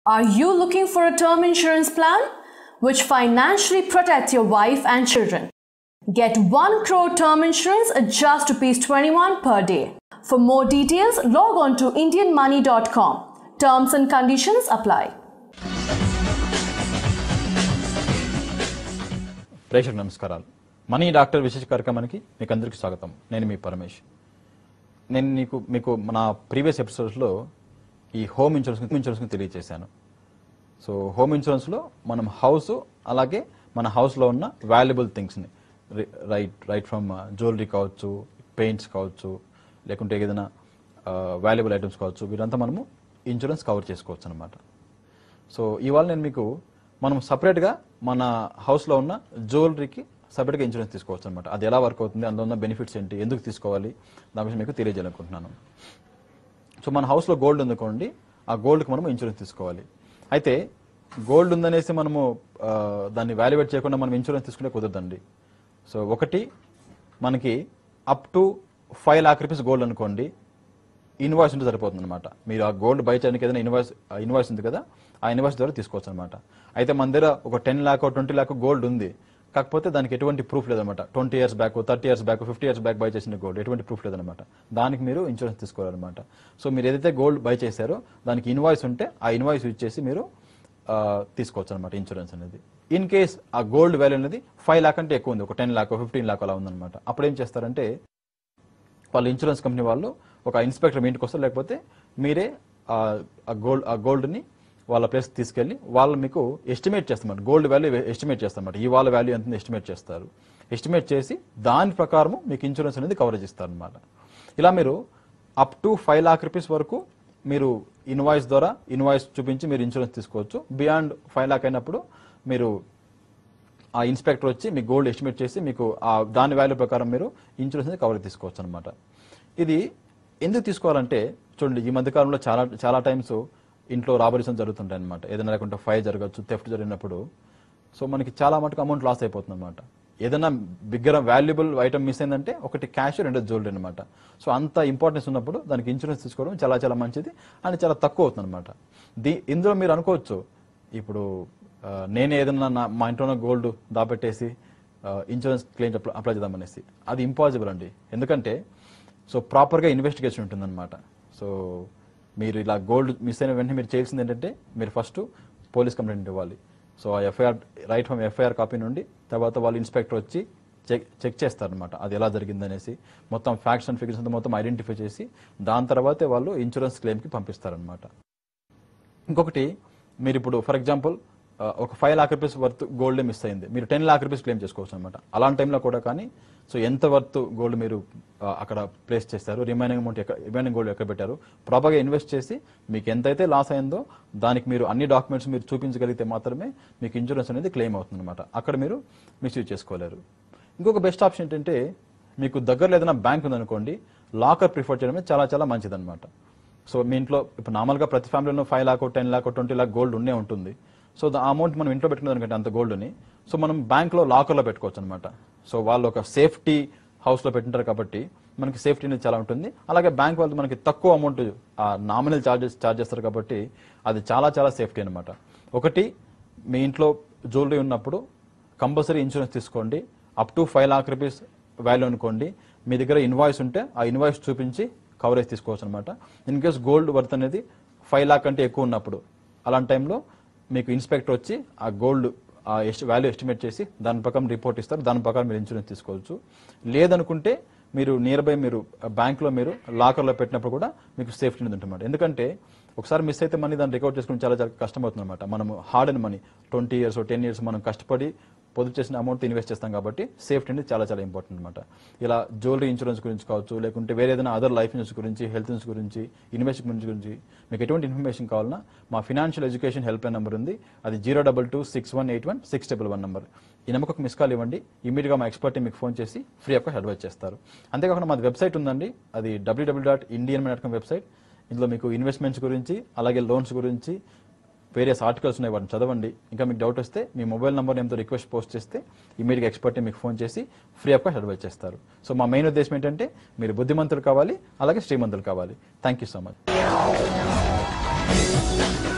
Are you looking for a term insurance plan which financially protects your wife and children? Get 1 crore term insurance at just rupees 21 per day. For more details, log on to indianmoney.com. Terms and conditions apply. ప్రేక్షకు నమస్కారాలు money doctor విశేష కార్యక్రమానికి మీకు అందరికీ స్వాగతం నేను మీ పరమేష్ నేను నీకు మీకు మన ప్రీవియస్ ఎపిసోడ్స్లో ఈ హోమ్ ఇన్సూరెన్స్ ఇన్సూరెన్స్ తెలియజేశాను సో హోమ్ ఇన్సూరెన్స్లో మనం హౌస్ అలాగే మన హౌస్లో ఉన్న వాల్యుబుల్ థింగ్స్ని రైట్ రైట్ ఫ్రమ్ జ్యువెలరీ కావచ్చు పెయింట్స్ కావచ్చు లేకుంటే ఏదైనా వాల్యుబుల్ ఐటమ్స్ కావచ్చు వీరంతా మనము ఇన్సూరెన్స్ కవర్ చేసుకోవచ్చు అనమాట సో ఇవాళ నేను మీకు మనం సపరేట్గా మన హౌస్లో ఉన్న జ్యువెలరీకి సపరేట్గా ఇన్సూరెన్స్ తీసుకోవచ్చు అనమాట అది ఎలా వర్క్ అవుతుంది అందులో ఉన్న బెనిఫిట్స్ ఏంటి ఎందుకు తీసుకోవాలి దాని గురించి మీకు తెలియజేయాలనుకుంటున్నాను సో మన హౌస్లో గోల్డ్ ఉందనుకోండి ఆ గోల్డ్కి మనం ఇన్సూరెన్స్ తీసుకోవాలి అయితే గోల్డ్ ఉందనేసి మనము ఆ, దాన్ని వాల్యుయేట్ చేయకుండా మనం ఇన్సూరెన్స్ తీసుకుంటే కుదరదండి సో ఒకటి మనకి up to five lakh rupees gold అనుకోండి ఇన్వాయిస్ ఉంటే సరిపోతుంది అనమాట మీరు ఆ గోల్డ్ బై చేయడానికి ఏదైనా ఇన్వాయిస్ ఇన్వాయిస్ ఉంది కదా ఆ ఇన్వాయిస్ ద్వారా తీసుకోవచ్చు అనమాట అయితే మన దగ్గర ఒక ten lakh twenty lakh gold ఉంది కాకపోతే దానికి ఎటువంటి ప్రూఫ్ లేదనమాట twenty years back thirty years back fifty years back buy చేసిన గోల్డ్ ఎటువంటి ప్రూఫ్ లేదనమాట దానికి మీరు ఇన్సూరెన్స్ తీసుకోవాలన్నమాట సో మీరు ఏదైతే గోల్డ్ బై చేశారో దానికి ఇన్వాయిస్ ఉంటే ఆ ఇన్వాయిస్ యూజ్ చేసి మీరు ఆ, తీసుకోవచ్చు అనమాట ఇన్సూరెన్స్ అనేది ఇన్ కేస్ ఆ గోల్డ్ వాల్యూ అనేది ఫైవ్ లాక్ అంటే ఎక్కువ ఉంది ఒక టెన్ లాక్ ఫిఫ్టీన్ లాక్ అలా ఉందన్నమాట అప్పుడు ఏం చేస్తారంటే వాళ్ళ ఇన్సూరెన్స్ కంపెనీ వాళ్ళు ఒక ఇన్స్పెక్టర్ మీ ఇంటికి వస్తారు లేకపోతే మీరే ఆ ఆ గోల్డ్ ఆ గోల్డ్ని వాళ్ళ ప్లేస్ తీసుకెళ్ళి వాళ్ళు మీకు ఎస్టిమేట్ చేస్తామాట గోల్డ్ వాల్యూ ఎస్టిమేట్ చేస్తారన్నమాట ఈ వాళ్ళ వాల్యూ ఎంత ఎస్టిమేట్ చేస్తారు ఎస్టిమేట్ చేసి దాని ప్రకారము మీకు ఇన్సూరెన్స్ అనేది కవరేజ్ ఇస్తారనమాట ఇలా మీరు up to five lakh rupees వరకు మీరు ఇన్వాయిస్ ద్వారా ఇన్వాయిస్ చూపించి మీరు ఇన్సూరెన్స్ తీసుకోవచ్చు బియాండ్ ఫైవ్ లాక్ అయినప్పుడు మీరు ఆ ఇన్స్పెక్టర్ వచ్చి మీకు గోల్డ్ ఎస్టిమేట్ చేసి మీకు ఆ దాని వాల్యూ ప్రకారం మీరు ఇన్సూరెన్స్ అనేది కవర్ తీసుకోవచ్చు అనమాట ఇది ఎందుకు తీసుకోవాలంటే చూడండి ఈ మధ్య కాలంలో చాలా చాలా టైమ్స్ ఇంట్లో రాబరీస్ జరుగుతుంటాయి అనమాట ఏదైనా లేకుంటే ఫైర్ జరగచ్చు థెఫ్ట్ జరిగినప్పుడు సో మనకి చాలా మటుకు అమౌంట్ లాస్ అయిపోతుంది అనమాట ఏదైనా బిగ్గర వాల్యుబుల్ ఐటమ్ మిస్ అయిందంటే ఒకటి క్యాష్ రెండు జ్యువెలరీ అనమాట సో అంత ఇంపార్టెన్స్ ఉన్నప్పుడు దానికి ఇన్సూరెన్స్ తీసుకోవడం చాలా చాలా మంచిది అండ్ చాలా తక్కువ అవుతుంది అనమాట దీ ఇందులో మీరు అనుకోవచ్చు ఇప్పుడు ఆ, నేనే ఏదన్నా నా మా ఇంట్లో ఉన్న గోల్డ్ దాపెట్టేసి ఆ, ఇన్సూరెన్స్ క్లెయిమ్ అప్లై అప్లై చేద్దామనేసి అది ఇంపాసిబుల్ అండి ఎందుకంటే సో ప్రాపర్గా ఇన్వెస్టిగేషన్ ఉంటుందన్నమాట సో మీరు ఇలా గోల్డ్ మిస్ అయిన వెంటనే మీరు చేయాల్సింది ఏంటంటే మీరు ఫస్ట్ పోలీస్ కంప్లైంట్ ఇవ్వాలి సో ఆ FIR right from FIR copy నుండి తర్వాత వాళ్ళు ఇన్స్పెక్టర్ వచ్చి చెక్ చెక్ చేస్తారనమాట అది ఎలా జరిగిందనేసి మొత్తం ఫ్యాక్ట్స్ అండ్ ఫిగర్స్ అంతా మొత్తం ఐడెంటిఫై చేసి దాని తర్వాతే వాళ్ళు ఇన్సూరెన్స్ క్లెయిమ్కి పంపిస్తారనమాట ఇంకొకటి మీరు ఇప్పుడు ఫర్ ఎగ్జాంపుల్ ఆ, ఒక five lakh rupees worth gold miss అయింది మీరు టెన్ లాక్ రూపీస్ క్లెయిమ్ చేసుకోవచ్చు అనమాట అలాంటి టైంలో కూడా కానీ సో ఎంత వర్త్ గోల్డ్ మీరు ఆ, అక్కడ ప్లేస్ చేస్తారు రిమైనింగ్ అమౌంట్ ఎక్కడ రిమైనింగ్ గోల్డ్ ఎక్కడ పెట్టారు ప్రాపర్గా ఇన్వెస్ట్ చేసి మీకు ఎంతైతే లాస్ అయిందో దానికి మీరు అన్ని డాక్యుమెంట్స్ మీరు చూపించగలిగితే మాత్రమే మీకు ఇన్సూరెన్స్ అనేది క్లెయిమ్ అవుతుంది అనమాట అక్కడ మీరు మిస్యూజ్ చేసుకోలేరు ఇంకొక బెస్ట్ ఆప్షన్ ఏంటంటే మీకు దగ్గరలో ఏదైనా బ్యాంక్ ఉందనుకోండి లాకర్ ప్రిఫర్ చేయడం అనేది చాలా చాలా మంచిదన్నమాట సో మీ ఇంట్లో ఇప్పుడు నార్మల్గా ప్రతి ఫ్యామిలీలో five lakh ten lakh twenty lakh gold ఉండే ఉంటుంది సో ఆ అమౌంట్ మనం ఇంట్లో పెట్టుకున్న దానికంటే అంత గోల్డ్ని సో మనం బ్యాంక్లో లాకర్లో పెట్టుకోవచ్చు అనమాట సో వాళ్ళు ఒక సేఫ్టీ హౌస్లో పెట్టింటారు కాబట్టి మనకి సేఫ్టీ అనేది చాలా ఉంటుంది అలాగే బ్యాంక్ వాళ్ళు మనకి తక్కువ అమౌంట్ ఆ నామినల్ చార్జెస్ చార్జ్ చేస్తారు కాబట్టి అది చాలా చాలా సేఫ్టీ అనమాట ఒకటి మీ ఇంట్లో జ్యువెలరీ ఉన్నప్పుడు కంపల్సరీ ఇన్సూరెన్స్ తీసుకోండి up to five lakh rupees value అనుకోండి మీ దగ్గర ఇన్వాయిస్ ఉంటే ఆ ఇన్వాయిస్ చూపించి కవరేజ్ తీసుకోవచ్చు అనమాట ఇన్ కేస్ గోల్డ్ వర్త్ అనేది ఫైవ్ లాక్ అంటే ఎక్కువ ఉన్నప్పుడు అలాంటి టైంలో మీకు ఇన్స్పెక్టర్ వచ్చి ఆ గోల్డ్ ఆ వాల్యూ ఎస్టిమేట్ చేసి దాని ప్రకారం రిపోర్ట్ ఇస్తారు దాని ప్రకారం మీరు ఇన్సూరెన్స్ తీసుకోవచ్చు లేదనుకుంటే మీరు నియర్ బై మీరు బ్యాంక్లో మీరు లాకర్లో పెట్టినప్పుడు కూడా మీకు సేఫ్టీ అనేది ఉంటుంది ఎందుకంటే ఒకసారి మిస్ అయితే మనీ దాన్ని రికవర్ చేసుకుని చాలా చాలా కష్టం అవుతుంది అనమాట మనం hard and money twenty years ten years మనం కష్టపడి పొదుపు చేసిన అమౌంట్ ఇన్వెస్ట్ చేస్తాం కాబట్టి సేఫ్టీ అనేది చాలా చాలా ఇంపార్టెంట్ అనమాట ఇలా జ్యువెలరీ ఇన్సూరెన్స్ గురించి కావచ్చు లేకుంటే వేరే ఏదైనా అదర్ లైఫ్ ఇన్సూరెన్స్ గురించి హెల్త్ ఇన్సూరెన్స్ గురించి ఇన్వెస్ట్మెంట్ గురించి మీకు ఎటువంటి ఇన్ఫర్మేషన్ కావాలన్నా మా financial education helpline number ఉంది అది zero double two six one eight one six double one number ఈ నెంబర్కి మిస్ కాల్ ఇవ్వండి ఇమీడియట్గా మా ఎక్స్పర్ట్ మీకు ఫోన్ చేసి ఫ్రీ ఆఫ్ అడ్వైస్ చేస్తారు అంతేకాకుండా మాది వెబ్సైట్ ఉందండి అది WW dot Indian dot com website ఇందులో మీకు ఇన్వెస్ట్మెంట్స్ గురించి అలాగే లోన్స్ గురించి వేరియస్ ఆర్టికల్స్ ఉన్నాయి వాటిని చదవండి ఇంకా మీకు డౌట్ వస్తే మీ మొబైల్ నెంబర్ నేమ్తో రిక్వెస్ట్ పోస్ట్ చేస్తే ఇమీడియట్గా ఎక్స్పర్ట్ మీకు ఫోన్ చేసి ఫ్రీ ఆఫ్ కాస్ట్ అడ్వైస్ చేస్తారు సో మా మెయిన్ ఉద్దేశం ఏంటంటే మీరు బుద్ధిమంతులు కావాలి అలాగే శ్రీమంతులు కావాలి థ్యాంక్ యూ సో మచ్